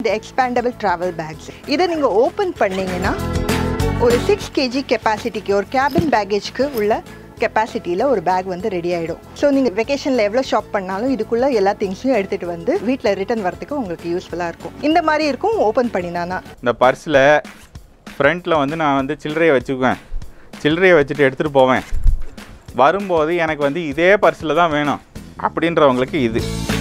இந்த expandable travel bags இதை நீங்கள் ஓப்பன் பண்ணீங்கன்னா ஒரு சிக்ஸ் கேஜி கெப்பாசிட்டிக்கு ஒரு கேபின் பேக்கேஜ்க்கு உள்ள கெப்பாசிட்டியில் ஒரு பேக் வந்து ரெடி ஆகிடும் ஸோ நீங்கள் வெக்கேஷனில் எவ்வளோ ஷாப் பண்ணாலும் இதுக்குள்ளே எல்லா திங்ஸையும் எடுத்துகிட்டு வந்து வீட்டில் ரிட்டர்ன் வரதுக்கு உங்களுக்கு யூஸ்ஃபுல்லாக இருக்கும் இந்த மாதிரி இருக்கும் ஓப்பன் பண்ணினானா இந்த பர்ஸில் ஃப்ரண்ட்டில் வந்து நான் வந்து சில்லறையை வச்சுக்குவேன் சில்லறையை வச்சுட்டு எடுத்துகிட்டு போவேன் வரும்போது எனக்கு வந்து இதே பர்ஸில் தான் வேணும் அப்படின்றவங்களுக்கு இது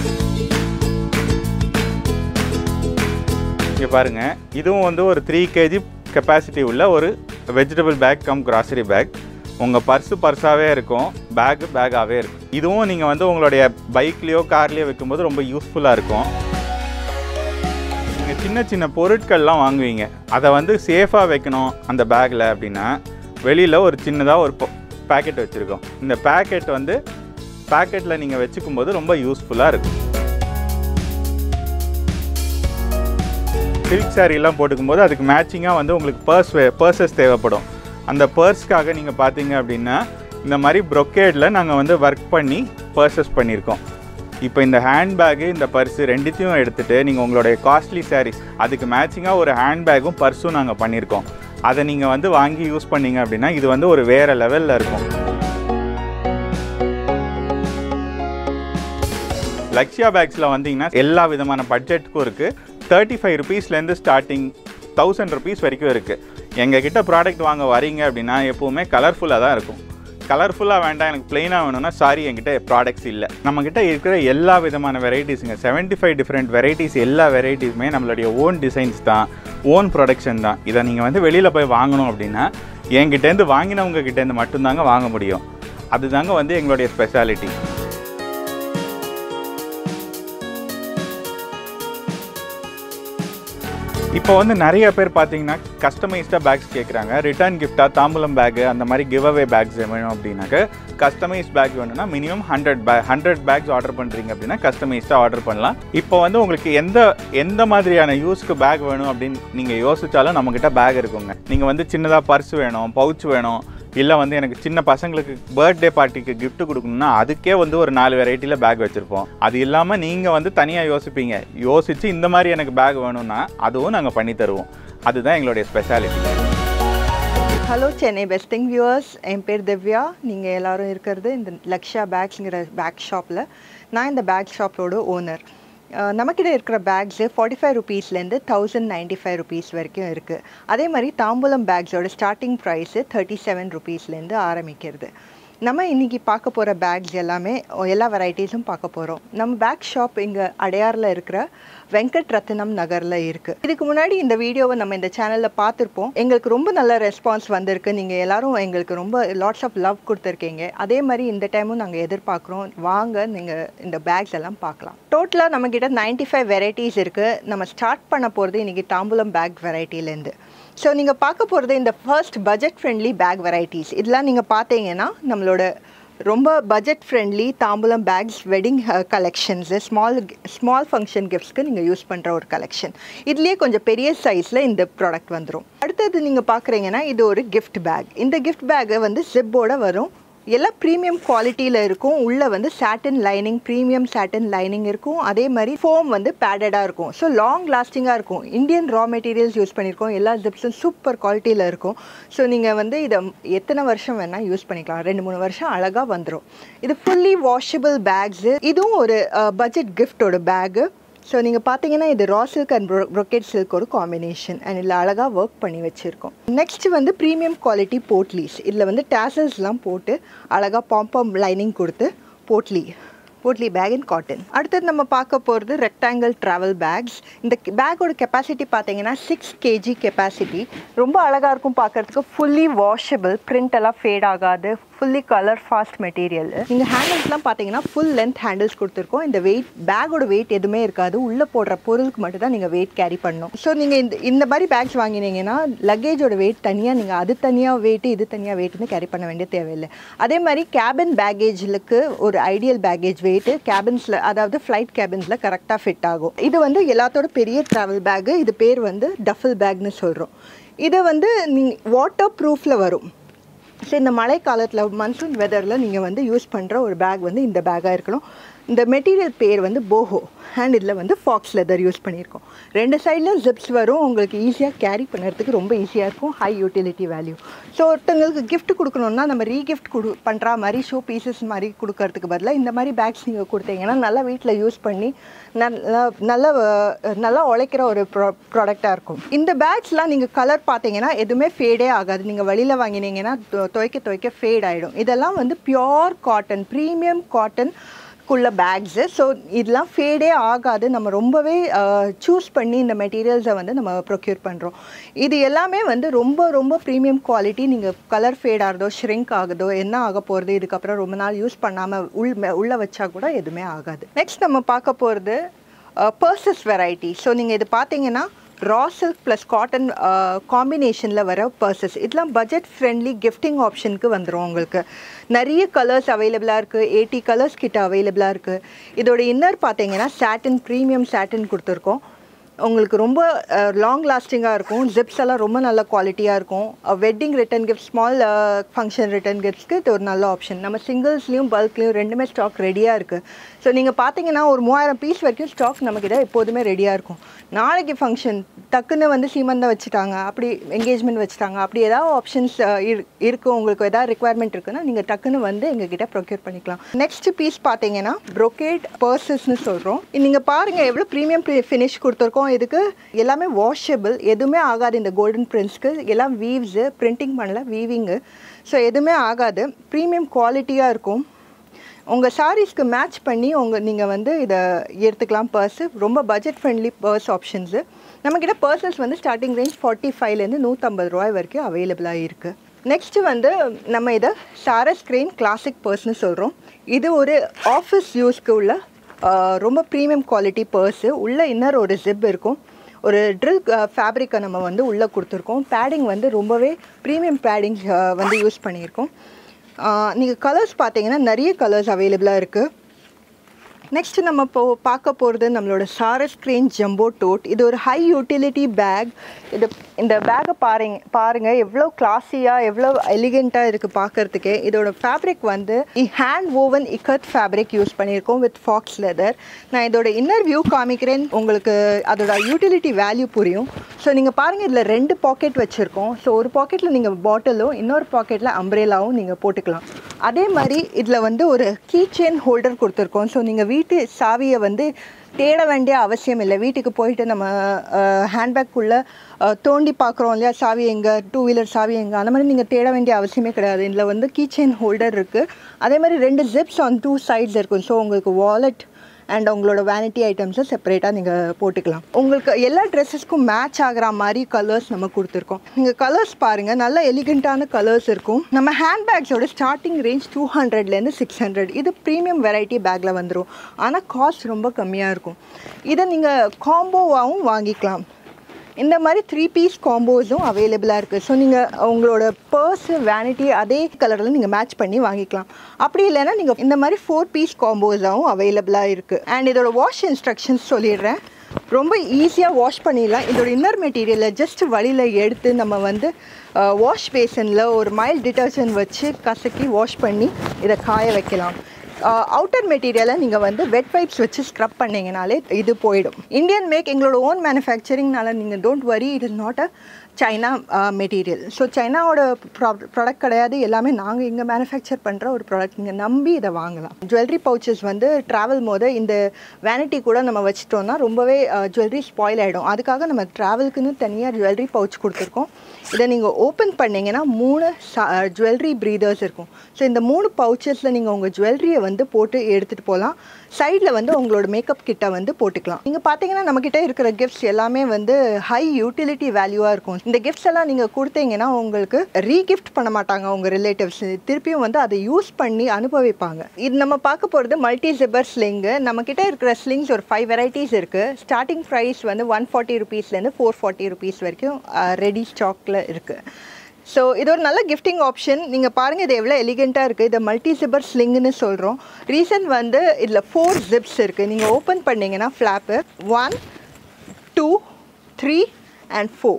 இங்கே பாருங்கள் இதுவும் வந்து ஒரு த்ரீ கேஜி கெப்பாசிட்டி உள்ள ஒரு vegetable bag cum grocery bag உங்கள் பர்ஸு பர்ஸாகவே இருக்கும் பேக்கு பேக்காகவே இருக்கும் இதுவும் நீங்கள் வந்து உங்களுடைய பைக்லேயோ கார்லேயோ வைக்கும்போது ரொம்ப யூஸ்ஃபுல்லாக இருக்கும் நீங்கள் சின்ன சின்ன பொருட்கள்லாம் வாங்குவீங்க அதை வந்து சேஃபாக வைக்கணும் அந்த பேக்கில் அப்படின்னா வெளியில் ஒரு சின்னதாக ஒரு பேக்கெட் வச்சுருக்கோம் இந்த பேக்கெட் வந்து பேக்கெட்டில் நீங்கள் வச்சுக்கும் போது ரொம்ப யூஸ்ஃபுல்லாக இருக்கும் சில்க் சாரீலாம் போட்டுக்கும்போது அதுக்கு மேட்சிங்காக வந்து உங்களுக்கு பர்ஸ் பர்சஸ் தேவைப்படும் அந்த பர்ஸ்க்காக நீங்கள் பார்த்தீங்க அப்படின்னா இந்த மாதிரி ப்ரொக்கேடில் நாங்கள் வந்து ஒர்க் பண்ணி பர்சஸ் பண்ணியிருக்கோம் இப்போ இந்த ஹேண்ட்பேக்கு இந்த பர்ஸு ரெண்டுத்தையும் எடுத்துகிட்டு நீங்கள் உங்களுடைய காஸ்ட்லி சாரீஸ் அதுக்கு மேட்சிங்காக ஒரு ஹேண்ட்பேக்கும் பர்ஸும் நாங்கள் பண்ணியிருக்கோம் அதை நீங்கள் வந்து வாங்கி யூஸ் பண்ணீங்க அப்படின்னா இது வந்து ஒரு வேறு லெவலில் இருக்கும் லக்ஷயா பேக்ஸில் வந்தீங்கன்னா எல்லா விதமான பட்ஜெட்டுக்கும் இருக்குது தேர்ட்டி ஃபைவ் ருபீஸ்லேருந்து ஸ்டார்டிங் தௌசண்ட் ருபீஸ் வரைக்கும் இருக்குது எங்கள் கிட்ட ப்ராடக்ட் வாங்க வரீங்க அப்படின்னா எப்போவுமே கலர்ஃபுல்லாக தான் இருக்கும் கலர்ஃபுல்லாக வேண்டாம் எனக்கு பிளெயினாக வேணும்னா சாரி என்கிட்ட ப்ராடக்ட்ஸ் இல்லை நம்மக்கிட்ட இருக்கிற எல்லா விதமான வெரைட்டிஸுங்க செவன்ட்டி ஃபைவ் டிஃப்ரெண்ட் வெரைட்டிஸ் எல்லா வெரைட்டிஸுமே நம்மளுடைய ஓன் டிசைன்ஸ் தான் ஓன் ப்ரொடக்ஷன் தான் இதை நீங்கள் வந்து வெளியில் போய் வாங்கணும் அப்படின்னா என்கிட்டேருந்து வாங்கினவங்க கிட்டேருந்து மட்டும்தாங்க வாங்க முடியும் அதுதாங்க வந்து எங்களுடைய ஸ்பெஷாலிட்டி இப்போ வந்து நிறைய பேர் பார்த்தீங்கன்னா கஸ்டமைஸ்டாக பேக்ஸ் கேட்குறாங்க ரிட்டர்ன் கிஃப்டாக தாம்பூலம் பேக்கு அந்த மாதிரி கிவ் அவே பேக்ஸ் வேணும் அப்படின்னாக்க கஸ்டமைஸ் பேக் வேணும்னா minimum hundred bag hundred bags order பண்ணுறீங்க அப்படின்னா கஸ்டமைஸ்டாக ஆர்டர் பண்ணலாம் இப்போ வந்து உங்களுக்கு எந்த எந்த மாதிரியான யூஸ்க்கு பேக் வேணும் அப்படின்னு நீங்கள் யோசிச்சாலும் நம்மக்கிட்ட பேக் இருக்குங்க நீங்கள் வந்து சின்னதாக பர்ஸ் வேணும் பவுச் வேணும் இல்லை வந்து எனக்கு சின்ன பசங்களுக்கு பர்த்டே பார்ட்டிக்கு gift கொடுக்கணும்னா அதுக்கே வந்து ஒரு நாலு வெரைட்டியில் பேக் வச்சுருப்போம் அது இல்லாமல் நீங்கள் வந்து தனியாக யோசிப்பீங்க யோசித்து இந்த மாதிரி எனக்கு பேக் வேணும்னா அதுவும் நாங்கள் பண்ணி தருவோம் அதுதான் எங்களுடைய ஸ்பெஷாலிட்டி ஹலோ சென்னை பெஸ்டிங் வியூவர்ஸ் என் பேர் திவ்யா நீங்கள் எல்லாரும் இருக்கிறது இந்த லக்ஷயா பேக்ஸுங்கிற பேக் ஷாப்பில் நான் இந்த பேக் ஷாப்போட ஓனர் நமக்கிட்ட இருக்கிற பேக்ஸு ஃபார்ட்டி ஃபைவ் ருபீஸ்லேருந்து தௌசண்ட் நைன்ட்டி ஃபைவ் ருபீஸ் வரைக்கும் இருக்குது அதே மாதிரி தாம்பூலம் பேக்ஸோட ஸ்டார்டிங் ப்ரைஸு தேர்ட்டி செவன் ருபீஸ்லேருந்து ஆரம்பிக்கிறது நம்ம இன்றைக்கி பார்க்க போகிற பேக்ஸ் எல்லாமே எல்லா வெரைட்டிஸும் பார்க்க போகிறோம் நம்ம பேக் ஷாப் இங்கே அடையாரில் இருக்கிற வெங்கட் ரத்னம் நகரில் இருக்குது இதுக்கு முன்னாடி இந்த வீடியோவை நம்ம இந்த சேனலில் பார்த்துருப்போம் எங்களுக்கு ரொம்ப நல்ல ரெஸ்பான்ஸ் வந்திருக்கு நீங்கள் எல்லாரும் எங்களுக்கு ரொம்ப லாட்ஸ் ஆஃப் லவ் கொடுத்துருக்கீங்க அதே மாதிரி இந்த டைமும் நாங்கள் எதிர்பார்க்குறோம் வாங்க நீங்கள் இந்த பேக்ஸ் எல்லாம் பார்க்கலாம் டோட்டலாக நம்மக்கிட்ட நைன்ட்டி ஃபைவ் வெரைட்டிஸ் இருக்குது நம்ம ஸ்டார்ட் பண்ண போகிறது இன்றைக்கி தாம்பூலம் பேக் வெரைட்டிலேருந்து ஸோ நீங்கள் பார்க்க போகிறது இந்த first budget friendly bag varieties இதெல்லாம் நீங்கள் பார்த்தீங்கன்னா நம்மளோட ரொம்ப பட்ஜெட் ஃப்ரெண்ட்லி தாம்பூலம் bags wedding collections small small function கிஃப்ட்ஸ்க்கு நீங்கள் யூஸ் பண்ணுற ஒரு கலெக்ஷன் இதுலேயே கொஞ்சம் பெரிய சைஸில் இந்த ப்ராடக்ட் வந்துடும் அடுத்தது நீங்கள் பார்க்குறீங்கன்னா இது ஒரு கிஃப்ட் பேக் இந்த கிஃப்ட் பேக்கை வந்து ஜிப்போட வரும் எல்லாம் ப்ரீமியம் குவாலிட்டியில் இருக்கும் உள்ளே வந்து satin lining premium satin lining இருக்கும் அதே மாதிரி ஃபோம் வந்து பேடடாக இருக்கும் ஸோ லாங் லாஸ்டிங்காக இருக்கும் இந்தியன் ரா மெட்டீரியல்ஸ் யூஸ் பண்ணியிருக்கோம் எல்லா ஜிப்ஸும் சூப்பர் குவாலிட்டியில் இருக்கும் ஸோ நீங்கள் வந்து இதை எத்தனை வருஷம் வேணால் யூஸ் பண்ணிக்கலாம் ரெண்டு மூணு வருஷம் அழகாக வந்துடும் இது ஃபுல்லி வாஷபிள் பேக்ஸு இதுவும் ஒரு பட்ஜெட் கிஃப்டோட பேகு ஸோ நீங்கள் பார்த்தீங்கன்னா இது ரா சில்க் அண்ட் ப்ரொக்கெட் சில்கோட காம்பினேஷன் அண்ட் இதில் அழகாக ஒர்க் பண்ணி வச்சுருக்கோம் நெக்ஸ்ட் வந்து ப்ரீமியம் குவாலிட்டி போட்லீஸ் இதில் வந்து டேசல்ஸ்லாம் போட்டு அழகாக பாம்பம் லைனிங் கொடுத்து potli potli bag in cotton அடுத்தது நம்ம பார்க்க போகிறது ரெக்டாங்கிள் ட்ராவல் பேக்ஸ் இந்த பேக்கோட கெப்பாசிட்டி பார்த்தீங்கன்னா சிக்ஸ் கேஜி கெப்பாசிட்டி ரொம்ப அழகாக இருக்கும் பார்க்குறதுக்கு ஃபுல்லி வாஷபிள் பிரிண்ட் எல்லாம் ஃபேட் ஆகாது ஃபுல்லி கலர் ஃபாஸ்ட் மெட்டீரியல் நீங்கள் ஹேண்டில்ஸ்லாம் பார்த்தீங்கன்னா ஃபுல் லென்த் ஹேண்டில்ஸ் கொடுத்துருக்கோம் இந்த வெயிட் பேக்கோட வெயிட் எதுவுமே இருக்காது உள்ளே போடுற பொருளுக்கு மட்டும் தான் நீங்கள் வெயிட் கேரி பண்ணணும் ஸோ நீங்கள் இந்த இந்த மாதிரி பேக்ஸ் வாங்கினீங்கன்னா லக்கேஜோட வெயிட் தனியாக நீங்கள் அது தனியாக வெயிட் இது தனியாக வெயிட்னு கேரி பண்ண வேண்டிய தேவையில்லை அதே மாதிரி கேபின் பேக்கேஜ்லுக்கு ஒரு ஐடியல் பேக்கேஜ் வெயிட்டு கேபின்ஸில் அதாவது ஃப்ளைட் கேபின்ஸில் கரெக்டாக ஃபிட் ஆகும் இது வந்து எல்லாத்தோட பெரிய ட்ராவல் பேக்கு இது பேர் வந்து டஃபில் பேக்னு சொல்கிறோம் இது வந்து நீ வாட்டர் ப்ரூஃபில் வரும் ஸோ இந்த மழை காலத்தில் மன்சூன் வெதரில் நீங்கள் வந்து யூஸ் பண்ணுற ஒரு பேக் வந்து இந்த பேக்காக இருக்கணும் இந்த மெட்டீரியல் பேர் வந்து போஹோ அண்ட் இதில் வந்து ஃபாக்ஸ் லெதர் யூஸ் பண்ணியிருக்கோம் ரெண்டு சைடில் ஜிப்ஸ் வரும் உங்களுக்கு ஈஸியாக கேரி பண்ணுறதுக்கு ரொம்ப ஈஸியாக இருக்கும் ஹை யூட்டிலிட்டி வேல்யூ ஸோ ஒருத்தங்களுக்கு gift கொடுக்கணுன்னா நம்ம ரீகிஃப்ட் கொடு பண்ணுற மாதிரி ஷோ பீசஸ் மாதிரி கொடுக்கறதுக்கு பதிலாக இந்த மாதிரி பேக்ஸ் நீங்கள் கொடுத்தீங்கன்னா நல்லா வீட்டில் யூஸ் பண்ணி நல்லா நல்ல அஹ், நல்லா உழைக்கிற ஒரு ப்ரா ப்ராடக்டாக இருக்கும் இந்த பேக்ஸ்லாம் நீங்கள் கலர் பார்த்தீங்கன்னா எதுவுமே ஃபேடே ஆகாது நீங்கள் வெளியில் வாங்கினீங்கன்னா துவைக்க துவைக்க ஃபேட் ஆகிடும் இதெல்லாம் வந்து பியோர் காட்டன் ப்ரீமியம் காட்டன் குள்ள பேக்ஸு ஸோ இதெல்லாம் ஃபேடே ஆகாது நம்ம ரொம்பவே சூஸ் பண்ணி இந்த மெட்டீரியல்ஸை வந்து நம்ம ப்ரொக்யூர் பண்ணுறோம் இது எல்லாமே வந்து ரொம்ப ரொம்ப ப்ரீமியம் குவாலிட்டி நீங்கள் கலர் ஃபேட் ஆகுதோ ஷ்ரிங்க் ஆகுதோ என்ன ஆக போகிறது இதுக்கப்புறம் ரொம்ப நாள் யூஸ் பண்ணாமல் உள் உள்ளே வச்சா கூட எதுவுமே ஆகாது நெக்ஸ்ட் நம்ம பார்க்க போகிறது பர்சஸ் வெரைட்டி ஸோ நீங்கள் இது பார்த்தீங்கன்னா ரா சில்க் ப்ளஸ் காட்டன் காம்பினேஷனில் வர பர்சஸ் இதெல்லாம் பட்ஜெட் ஃப்ரெண்ட்லி கிஃப்டிங் ஆப்ஷனுக்கு வந்துடும் உங்களுக்கு நிறைய கலர்ஸ் அவைலபிளாக இருக்குது எயிட்டி கலர்ஸ் கிட்ட அவைலபிளாக இருக்குது இதோட இன்னர் பார்த்தீங்கன்னா சாட்டின் ப்ரீமியம் சாட்டின் கொடுத்துருக்கோம் உங்களுக்கு ரொம்ப லாங் லாஸ்டிங்காக இருக்கும் ஜிப்ஸ் எல்லாம் ரொம்ப நல்ல குவாலிட்டியாக இருக்கும் wedding return gift small function return கிஃப்ட்ஸ்க்கு இது ஒரு நல்ல ஆப்ஷன் நம்ம சிங்கிள்ஸ்லேயும் பல்க்லேயும் ரெண்டுமே ஸ்டாக் ரெடியாக இருக்குது ஸோ நீங்கள் பார்த்தீங்கன்னா ஒரு மூவாயிரம் பீஸ் வரைக்கும் ஸ்டாக் நம்மக்கிட்ட எப்போதுமே ரெடியாக இருக்கும் நாளைக்கு ஃபங்க்ஷன் டக்குன்னு வந்து சீமந்தம் வச்சுட்டாங்க அப்படி என்கேஜ்மெண்ட் வச்சுட்டாங்க அப்படி ஏதாவது ஆப்ஷன்ஸ் இருக்குது உங்களுக்கு ஏதாவது ரெக்குவயர்மெண்ட் இருக்குன்னா நீங்கள் டக்குன்னு வந்து எங்ககிட்ட ப்ரொக்யூர் பண்ணிக்கலாம் நெக்ஸ்ட் பீஸ் பார்த்தீங்கன்னா brocade பர்சஸ்னு சொல்கிறோம் நீங்கள் பாருங்கள் எவ்வளோ ப்ரீமியம் ஃபினிஷ் கொடுத்துருக்கோம் இதுக்கு எல்லாமே வாஷபிள் எதுவுமே ஆகாது இந்த கோல்டன் பிரிண்ட்ஸ்க்கு எல்லாம் வீவ்ஸு பிரிண்டிங் பண்ணல வீவிங்கு ஸோ எதுவுமே ஆகாது ப்ரீமியம் குவாலிட்டியாக இருக்கும் உங்கள் சாரீஸ்க்கு மேட்ச் பண்ணி உங்கள் நீங்கள் வந்து இதை எடுத்துக்கலாம் பர்ஸு ரொம்ப பட்ஜெட் ஃப்ரெண்ட்லி பர்ஸ் ஆப்ஷன்ஸு நம்மக்கிட்ட பர்சஸ் வந்து ஸ்டார்டிங் ரேஞ்ச் ஃபார்ட்டி ஃபைவ்லேருந்து நூற்றம்பது ரூபாய் வரைக்கும் அவைலபிளாக இருக்குது நெக்ஸ்ட்டு வந்து நம்ம இதை சாரஸ் கிரெயின் கிளாசிக் பர்ஸ்னு சொல்கிறோம் இது ஒரு ஆஃபீஸ் யூஸ்க்கு உள்ள ஆஹ், ரொம்ப ப்ரீமியம் குவாலிட்டி பர்ஸு உள்ள இன்னர் ஒரு ஜிப் இருக்கும் ஒரு ட்ரில் ஃபேப்ரிக்கை நம்ம வந்து உள்ளே கொடுத்துருக்கோம் பேடிங் வந்து ரொம்பவே ப்ரீமியம் பேடிங் வந்து யூஸ் பண்ணியிருக்கோம் நீங்கள் கலர்ஸ் பார்த்தீங்கன்னா நிறைய கலர்ஸ் அவைலபிளாக இருக்குது நெக்ஸ்ட் நம்ம இப்போ பார்க்க போகிறது நம்மளோட சாரஸ் கிரேன் ஜம்போ டோட் இது ஒரு ஹை யூட்டிலிட்டி பேக் இது இந்த பேக்கை பாருங்க பாருங்கள் எவ்வளோ கிளாஸியாக எவ்வளோ எலிகெண்ட்டாக இருக்குது பார்க்கறதுக்கே இதோட ஃபேப்ரிக் வந்து hand woven ikat fabric use பண்ணியிருக்கோம் வித் ஃபாக்ஸ் லெதர் நான் இதோட இன்னர் வியூ காமிக்கிறேன் உங்களுக்கு அதோட யூட்டிலிட்டி வேல்யூ புரியும் ஸோ நீங்கள் பாருங்கள் இதில் ரெண்டு பாக்கெட் வச்சுருக்கோம் ஸோ ஒரு பாக்கெட்டில் நீங்கள் பாட்டிலும் இன்னொரு பாக்கெட்டில் அம்ப்ரேலாவும் நீங்கள் போட்டுக்கலாம் அதே மாதிரி இதில் வந்து ஒரு கீ செயின் ஹோல்டர் கொடுத்துருக்கோம் ஸோ நீங்கள் வீட்டு சாவியை வந்து தேட வேண்டிய அவசியம் இல்லை வீட்டுக்கு போயிட்டு நம்ம ஹேண்ட்பேக்குள்ளே தோண்டி பார்க்குறோம் இல்லையா சாவி எங்கே டூ வீலர் சாவி எங்கே அந்த மாதிரி நீங்கள் தேட வேண்டிய அவசியமே கிடையாது இதில் வந்து கீ செயின் ஹோல்டர் இருக்குது அதே மாதிரி ரெண்டு ஜிப்ஸ் ஆன் டூ சைட்ஸ் இருக்கும் ஸோ உங்களுக்கு வாலெட் அண்ட் உங்களோட வேனிட்டி ஐட்டம்ஸை செப்பரேட்டாக நீங்கள் போட்டுக்கலாம் உங்களுக்கு எல்லா ட்ரெஸ்ஸஸ்க்கும் மேட்ச் ஆகிற மாதிரி கலர்ஸ் நம்ம கொடுத்துருக்கோம் நீங்கள் கலர்ஸ் பாருங்கள் நல்ல எலிகெண்ட்டான கலர்ஸ் இருக்கும் நம்ம ஹேண்ட் பேக்ஸோட ஸ்டார்டிங் ரேஞ்ச் டூ ஹண்ட்ரட்லேருந்து சிக்ஸ் ஹண்ட்ரட் இது ப்ரீமியம் வெரைட்டி பேக்கில் வந்துடும் ஆனால் காஸ்ட் ரொம்ப கம்மியாக இருக்கும் இதை நீங்கள் காம்போவாகவும் வாங்கிக்கலாம் இந்த மாதிரி த்ரீ பீஸ் காம்போஸும் அவைலபிளாக இருக்குது ஸோ நீங்கள் உங்களோட பர்ஸு வேனிட்டி அதே கலரில் நீங்கள் மேட்ச் பண்ணி வாங்கிக்கலாம் அப்படி இல்லைன்னா நீங்கள் இந்த மாதிரி ஃபோர் பீஸ் காம்போஸாகவும் அவைலபிளாக இருக்குது அண்ட் இதோட வாஷ் இன்ஸ்ட்ரக்ஷன்ஸ் சொல்லிடுறேன் ரொம்ப ஈஸியாக வாஷ் பண்ணிடலாம் இதோட இன்னர் மெட்டீரியலை ஜஸ்ட் வழியில் எடுத்து நம்ம வந்து வாஷ் பேசனில் ஒரு மைல்ட் டிட்டர்ஜென்ட் வச்சு கசக்கி வாஷ் பண்ணி இதை காய வைக்கலாம் அவுட்டர் மெட்டீரியலை நீங்கள் வந்து வெட் வைப்ஸ் வச்சு ஸ்க்ரப் பண்ணிங்கனாலே இது போயிடும் இந்தியன் மேக் எங்களோட ஓன் மேனுஃபேக்சரிங்னால நீங்கள் don't worry it is not a China material so சைனாவோட ப்ராடக்ட் கிடையாது எல்லாமே நாங்கள் இங்கே மேனுஃபேக்சர் பண்ணுற ஒரு ப்ராடக்ட் நீங்கள் நம்பி இதை வாங்கலாம் ஜுவல்லரி பவுச்சஸ் வந்து ட்ராவல் போது இந்த வேனிட்டி கூட நம்ம வச்சிட்டோம்னா ரொம்பவே ஜுவல்லரி ஸ்பாயில் ஆகிடும் அதுக்காக நம்ம ட்ராவலுக்குன்னு தனியாக ஜுவல்லரி பவுச் கொடுத்துருக்கோம் இதை நீங்கள் ஓப்பன் பண்ணிங்கன்னா மூணு ஜுவல்லரி ப்ரீதர்ஸ் இருக்கும் ஸோ இந்த மூணு பவுச்சஸில் நீங்கள் உங்கள் ஜுவல்லரியை வந்து போட்டு எடுத்துகிட்டு போகலாம் சைடில் வந்து உங்களோட மேக்கப் கிட்ட வந்து போட்டுக்கலாம் நீங்கள் பார்த்தீங்கன்னா நம்மக்கிட்ட இருக்கிற கிஃப்ட்ஸ் எல்லாமே வந்து ஹை யூட்டிலிட்டி வேல்யூவாக இருக்கும் இந்த கிஃப்ட்ஸ் எல்லாம் நீங்கள் கொடுத்தீங்கன்னா உங்களுக்கு ரீகிஃப்ட் பண்ண மாட்டாங்க உங்கள் ரிலேட்டிவ்ஸ் திருப்பியும் வந்து அதை யூஸ் பண்ணி அனுபவிப்பாங்க இது நம்ம பார்க்க போகிறது மல்டி ஜிப்பர் ஸ்லிங்கு நம்மக்கிட்ட இருக்கிற ஸ்லிங்ஸ் ஒரு ஃபைவ் வெரைட்டிஸ் இருக்குது ஸ்டார்டிங் ப்ரைஸ் வந்து ஒன் ஃபார்ட்டி ருபீஸ்லேருந்து ஃபோர் ஃபார்ட்டி ருபீஸ் வரைக்கும் ரெடி ஸ்டாக்கில் இருக்குது ஸோ இது ஒரு நல்ல கிஃப்டிங் ஆப்ஷன் நீங்கள் பாருங்கள் இது எவ்வளோ எலிகெண்ட்டாக இருக்குது இதை மல்டி ஜிப்பர் ஸ்லிங்னு சொல்கிறோம் ரீசன் வந்து இதில் ஃபோர் ஜிப்ஸ் இருக்குது நீங்கள் ஓப்பன் பண்ணிங்கன்னா flap one two three and four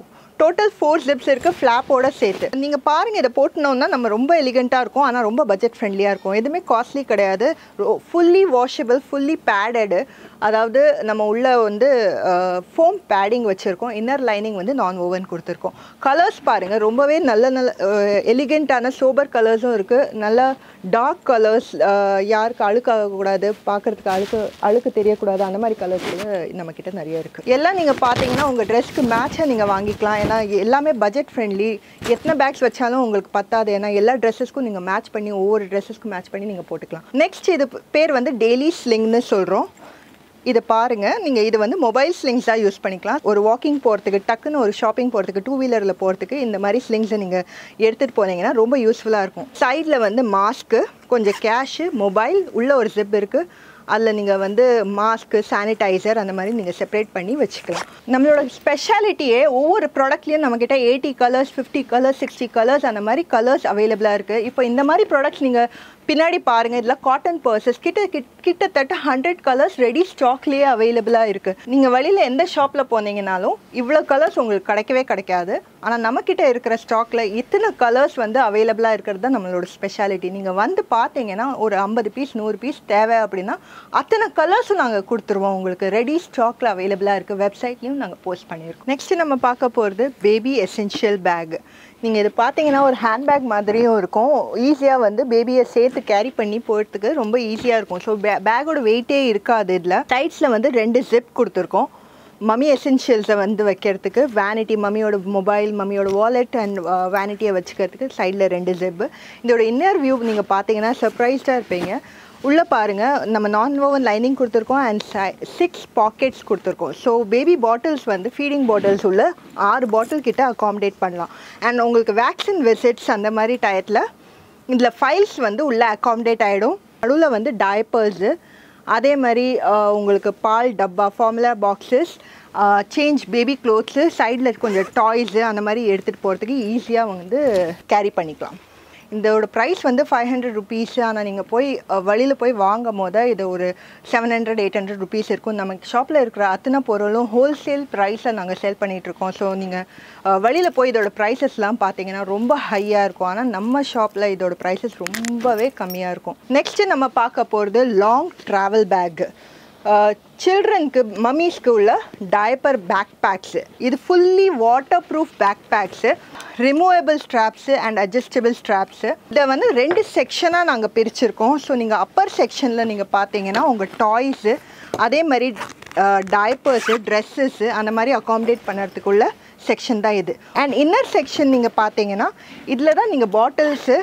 total four zips இருக்குது ஃப்ளாப்போட சேர்த்து நீங்கள் பாருங்கள் இதை போட்டோம்னா நம்ம ரொம்ப எலிகண்ட்டாக இருக்கும் ஆனால் ரொம்ப பட்ஜெட் ஃப்ரெண்ட்லியாக இருக்கும் எதுவுமே காஸ்ட்லி கிடையாது ஃபுல்லி வாஷபிள் ஃபுல்லி பேடடு அதாவது நம்ம உள்ள வந்து ஃபோம் பேடிங் வச்சுருக்கோம் இன்னர் லைனிங் வந்து நான் ஓவன் கொடுத்துருக்கோம் கலர்ஸ் பாருங்கள் ரொம்பவே நல்ல நல்ல எலிகெண்ட்டான சோபர் கலர்ஸும் இருக்குது நல்ல டார்க் கலர்ஸ் யாருக்கு அழுக்காகக்கூடாது பார்க்குறதுக்கு அழுக்கு அழுக்கு தெரியக்கூடாது அந்த மாதிரி கலர்ஸ் நம்மக்கிட்ட நிறைய இருக்குது எல்லாம் நீங்கள் பார்த்தீங்கன்னா உங்கள் ட்ரெஸ்க்கு மேட்சாக நீங்கள் வாங்கிக்கலாம் ஏன்னா எல்லாமே பட்ஜெட் ஃப்ரெண்ட்லி எத்தனை பேக்ஸ் வச்சாலும் உங்களுக்கு பத்தாது ஏன்னா எல்லா ட்ரெஸ்ஸஸ்க்கும் நீங்கள் மேட்ச் பண்ணி ஒவ்வொரு ட்ரெஸ்ஸஸ்க்கும் மேட்ச் பண்ணி நீங்கள் போட்டுக்கலாம் நெக்ஸ்ட் இது பேர் வந்து டெய்லி ஸ்லிங்னு சொல்கிறோம் இதை பாருங்கள் நீங்கள் இது வந்து மொபைல் ஸ்லிங்ஸ் தான் யூஸ் பண்ணிக்கலாம் ஒரு வாக்கிங் போகிறதுக்கு டக்குன்னு ஒரு ஷாப்பிங் போகிறதுக்கு டூ வீலரில் போகிறதுக்கு இந்த மாதிரி ஸ்லிங்ஸை நீங்கள் எடுத்துகிட்டு போனீங்கன்னா ரொம்ப யூஸ்ஃபுல்லாக இருக்கும் சைடில் வந்து மாஸ்க்கு கொஞ்சம் கேஷு மொபைல் உள்ள ஒரு ஜிப் இருக்குது அதில் நீங்கள் வந்து மாஸ்க்கு சானிடைசர் அந்த மாதிரி நீங்கள் செப்பரேட் பண்ணி வச்சுக்கலாம் நம்மளோட ஸ்பெஷாலிட்டியே ஒவ்வொரு ப்ராடக்ட்லேயும் நம்மக்கிட்ட eighty colours fifty colours sixty colours அந்த மாதிரி கலர்ஸ் அவைலபிளாக இருக்குது இப்போ இந்த மாதிரி ப்ராடக்ட்ஸ் நீங்கள் பின்னாடி பாருங்கள் இதில் காட்டன் பர்சஸ் கிட்ட கிட்- கிட்டத்தட்ட ஹண்ட்ரட் கலர்ஸ் ரெடி ஸ்டாக்லேயே அவைலபிளாக இருக்குது நீங்கள் வழியில் எந்த ஷாப்பில் போனீங்கனாலும் இவ்வளோ கலர்ஸ் உங்களுக்கு கிடைக்கவே கிடைக்காது ஆனால் நம்மக்கிட்ட இருக்கிற ஸ்டாக்கில் இத்தனை கலர்ஸ் வந்து அவைலபிளாக இருக்கிறது தான் நம்மளோட ஸ்பெஷாலிட்டி நீங்கள் வந்து பார்த்தீங்கன்னா ஒரு ஐம்பது பீஸ் நூறு பீஸ் தேவை அப்படின்னா அத்தனை கலர்ஸும் நாங்கள் கொடுத்துருவோம் உங்களுக்கு ரெடி ஸ்டாக்கில் அவைலபிளாக இருக்குது வெப்சைட்லேயும் நாங்கள் போஸ்ட் பண்ணியிருக்கோம் நெக்ஸ்ட் நம்ம பார்க்க போகிறது பேபி எசென்ஷியல் பேக் நீங்கள் இது பார்த்தீங்கன்னா ஒரு ஹேண்ட்பேக் மாதிரியும் இருக்கும் ஈஸியாக வந்து பேபியை சேர்த்து கேரி பண்ணி போகிறதுக்கு ரொம்ப ஈஸியாக இருக்கும் ஸோ பே பேக்கோட வெயிட்டே இருக்காது இதில் சைட்ஸில் வந்து ரெண்டு ஜிப் கொடுத்துருக்கோம் மம்மி எசென்ஷியல்ஸை வந்து வைக்கிறதுக்கு வேனிட்டி மம்மியோட மொபைல் மம்மியோட வாலெட் அண்ட் வேனிட்டியை வச்சுக்கிறதுக்கு சைடில் ரெண்டு ஜிப்பு இதோட இன்னர் வியூ நீங்கள் பார்த்தீங்கன்னா சர்ப்ரைஸ்டாக இருப்பீங்க உள்ளே பாருங்கள் நம்ம நான் ஓவன் லைனிங் கொடுத்துருக்கோம் அண்ட் சிக்ஸ் பாக்கெட்ஸ் கொடுத்துருக்கோம் ஸோ பேபி பாட்டில்ஸ் வந்து ஃபீடிங் பாட்டில்ஸ் உள்ள ஆறு பாட்டில் கிட்ட அகாமடேட் பண்ணலாம் அண்ட் உங்களுக்கு வேக்சின் விசிட்ஸ் அந்த மாதிரி டயத்தில் இதில் ஃபைல்ஸ் வந்து உள்ளே அகாமடேட் ஆகிடும் நடுவில் வந்து டயப்பர்ஸு அதே மாதிரி அஹ், உங்களுக்கு பால் டப்பா formula boxes change baby clothes சைடில் கொஞ்சம் டாய்ஸு அந்த மாதிரி எடுத்துகிட்டு போகிறதுக்கு ஈஸியாக வந்து கேரி பண்ணிக்கலாம் இதோட ப்ரைஸ் வந்து ஃபைவ் ஹண்ட்ரட் ருபீஸ் ஆனால் நீங்கள் போய் வழியில் போய் வாங்கும் போது இது ஒரு seven hundred eight hundred rupees இருக்கும் நமக்கு ஷாப்பில் இருக்கிற அத்தனை பொருளும் ஹோல்சேல் ப்ரைஸில் நாங்கள் சேல் பண்ணிகிட்ருக்கோம் ஸோ நீங்கள் வழியில் போய் இதோட ப்ரைஸஸ்லாம் பார்த்தீங்கன்னா ரொம்ப ஹையாக இருக்கும் ஆனால் நம்ம ஷாப்பில் இதோட ப்ரைஸஸ் ரொம்பவே கம்மியாக இருக்கும் நெக்ஸ்ட்டு நம்ம பார்க்க போகிறது லாங் ட்ராவல் பேக்கு சில்ட்ரனுக்கு மம்மீஸ்க்கு உள்ள டயப்பர் பேக் பேக்ஸு இது fully waterproof bag bags removable straps and adjustable straps இதை வந்து ரெண்டு செக்ஷனாக நாங்கள் பிரிச்சிருக்கோம் ஸோ நீங்கள் அப்பர் செக்ஷனில் நீங்கள் பார்த்தீங்கன்னா உங்கள் டாய்ஸு அதே மாதிரி டயப்பர்ஸு ட்ரெஸ்ஸஸ்ஸு அந்த மாதிரி அகாமடேட் பண்ணுறதுக்குள்ள செக்ஷன் தான் இது அண்ட் இன்னர் செக்ஷன் நீங்கள் பார்த்தீங்கன்னா இதில் தான் நீங்கள் பாட்டில்ஸு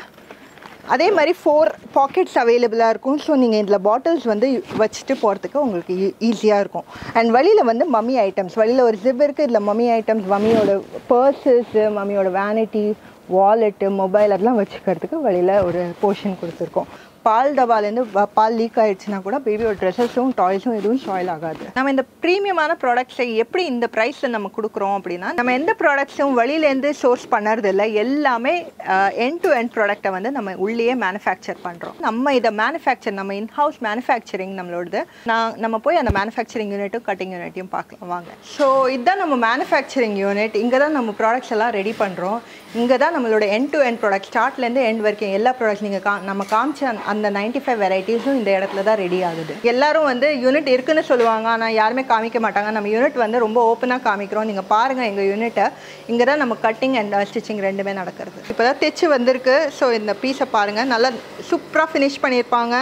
அதே மாதிரி ஃபோர் பாக்கெட்ஸ் அவைலபிளாக இருக்கும் ஸோ நீங்கள் இதில் பாட்டில்ஸ் வந்து வச்சுட்டு போகிறதுக்கு உங்களுக்கு ஈஸியாக இருக்கும் அண்ட் வழியில் வந்து மம்மி ஐட்டம்ஸ் வழியில் ஒரு ஜிப் இருக்குது இதில் மம்மி ஐட்டம்ஸ் மம்மியோட பர்சஸ்ஸு மம்மியோட வேனிட்டி வாலெட்டு மொபைல் அதெல்லாம் வச்சுக்கிறதுக்கு வழியில் ஒரு போர்ஷன் கொடுத்துருக்கோம் பால் டபாலேருந்து வ- பால் லீக் ஆயிடுச்சுன்னா கூட பேபியோட ட்ரெஸ்ஸஸும் டாய்ஸும் எதுவும் ஷாயில் ஆகாது நம்ம இந்த ப்ரீமியமான ப்ராடக்ட்ஸை எப்படி இந்த ப்ரைஸில் நம்ம கொடுக்குறோம் அப்படின்னா நம்ம எந்த ப்ராடக்ட்ஸும் வெளியிலேருந்து சோர்ஸ் பண்ணுறது இல்லை எல்லாமே என் டு எண்ட் ப்ராடக்ட்டை வந்து நம்ம உள்ளேயே மேனுஃபேக்சர் பண்ணுறோம் நம்ம இதை மேனுஃபேக்சர் நம்ம இன்ஹவுஸ் மேனுஃபேக்சரிங் நம்மளோடது நான் நம்ம போய் அந்த மேனுஃபேக்சரிங் யூனிட்டும் கட்டிங் யூனிட்டையும் பார்க்கலாம் வாங்க ஸோ இதுதான் நம்ம மேனுஃபேக்சரிங் யூனிட் இங்கே தான் நம்ம ப்ராடக்ட்ஸ் எல்லாம் ரெடி பண்ணுறோம் இங்கே தான் நம்மளோட என் டு எண்ட் ப்ராடக்ட் ஸ்டார்ட்லேருந்து எண்ட் வரைக்கும் எல்லா ப்ராடக்ட்ஸ் நீங்கள் கா நம்ம காமிச்ச அந்த- அந்த நைன்டி ஃபைவ் வெரைட்டிஸும் இந்த இடத்துல தான் ரெடி ஆகுது எல்லாரும் வந்து யூனிட் இருக்குன்னு சொல்லுவாங்க ஆனால் யாருமே காமிக்க மாட்டாங்க நம்ம யூனிட் வந்து ரொம்ப ஓப்பனாக காமிக்கிறோம் நீங்கள் பாருங்கள் எங்கள் யூனிட்டை இங்கே தான் நம்ம கட்டிங் அண்ட் ஸ்டிச்சிங் ரெண்டுமே நடக்கிறது இப்போ தான் தைச்சு வந்திருக்கு ஸோ இந்த பீஸை பாருங்கள் நல்லா சூப்பராக ஃபினிஷ் பண்ணியிருப்பாங்க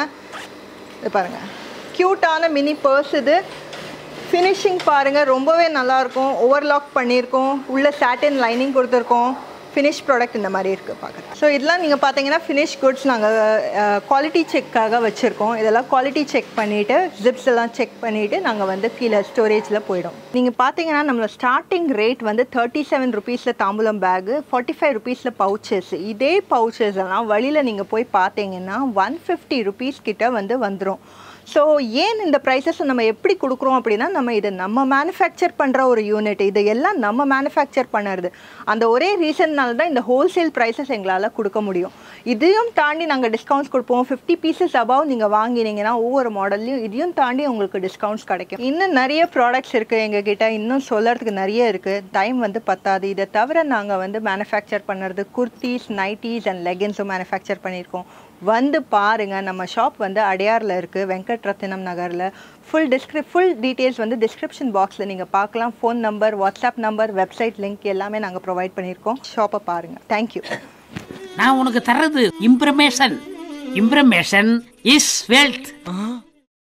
இது பாருங்கள் க்யூட்டான மினி பர்ஸ் இது ஃபினிஷிங் பாருங்கள் ரொம்பவே நல்லாயிருக்கும் ஓவர்லாக் பண்ணியிருக்கோம் உள்ள சாட்டின் லைனிங் கொடுத்துருக்கோம் ஃபினிஷ் ப்ராடக்ட் இந்த மாதிரி இருக்குது பார்க்குறேன் ஸோ இதெல்லாம் நீங்கள் பார்த்தீங்கன்னா ஃபினிஷ் குட்ஸ் நாங்கள் குவாலிட்டி செக்காக வச்சுருக்கோம் இதெல்லாம் குவாலிட்டி செக் பண்ணிவிட்டு ஜிப்ஸ் எல்லாம் செக் பண்ணிவிட்டு நாங்கள் வந்து கீழே ஸ்டோரேஜில் போயிடும் நீங்கள் பார்த்தீங்கன்னா நம்மளோட ஸ்டார்டிங் ரேட் வந்து தேர்ட்டி செவன் ருபீஸில் தாம்பூலம் பேகு ஃபார்ட்டி ஃபைவ் ருபீஸில் பவுச்சஸ் இதே பவுச்சஸ் எல்லாம் வழியில் நீங்கள் போய் பார்த்தீங்கன்னா ஒன் ஃபிஃப்டி ருபீஸ் கிட்ட வந்து வந்துடும் ஸோ ஏன் இந்த ப்ரைஸஸ் நம்ம எப்படி கொடுக்குறோம் அப்படின்னா நம்ம இது நம்ம மேனுஃபேக்சர் பண்ணுற ஒரு யூனிட் இது எல்லாம் நம்ம மேனுஃபேக்சர் பண்ணுறது அந்த ஒரே ரீசன்னால தான் இந்த ஹோல்சேல் ப்ரைஸஸ் எங்களால் கொடுக்க முடியும் இதையும் தாண்டி நாங்கள் டிஸ்கவுண்ட்ஸ் கொடுப்போம் ஃபிஃப்டி பீசஸ் அபவ் நீங்கள் வாங்கினீங்கன்னா ஒவ்வொரு மாடல்லையும் இதையும் தாண்டி உங்களுக்கு டிஸ்கவுண்ட்ஸ் கிடைக்கும் இன்னும் நிறைய ப்ராடக்ட்ஸ் இருக்குது எங்ககிட்ட இன்னும் சொல்லறதுக்கு நிறைய இருக்குது டைம் வந்து பத்தாது இதை தவிர நாங்கள் வந்து மேனுஃபேக்சர் பண்ணுறது குர்த்திஸ் நைட்டிஸ் அண்ட் லெகின்ஸும் மேனுஃபேக்சர் பண்ணியிருக்கோம் வந்து பாருங்க நம்ம ஷாப் வந்து அடையாரில் இருக்குது வெங்கட் ரத்தினம் நகரில் ஃபுல் டிஸ்கிரிப் ஃபுல் டீட்டெயில்ஸ் வந்து டிஸ்கிரிப்ஷன் பாக்ஸில் நீங்கள் பார்க்கலாம் phone number WhatsApp number website link எல்லாமே நாங்கள் ப்ரொவைட் பண்ணியிருக்கோம் ஷாப்பை பாருங்கள் தேங்க்யூ நான் உனக்கு தர்றது இம்ப்ரமேஷன் இம்ப்ரமேஷன் இஸ் வெல்த்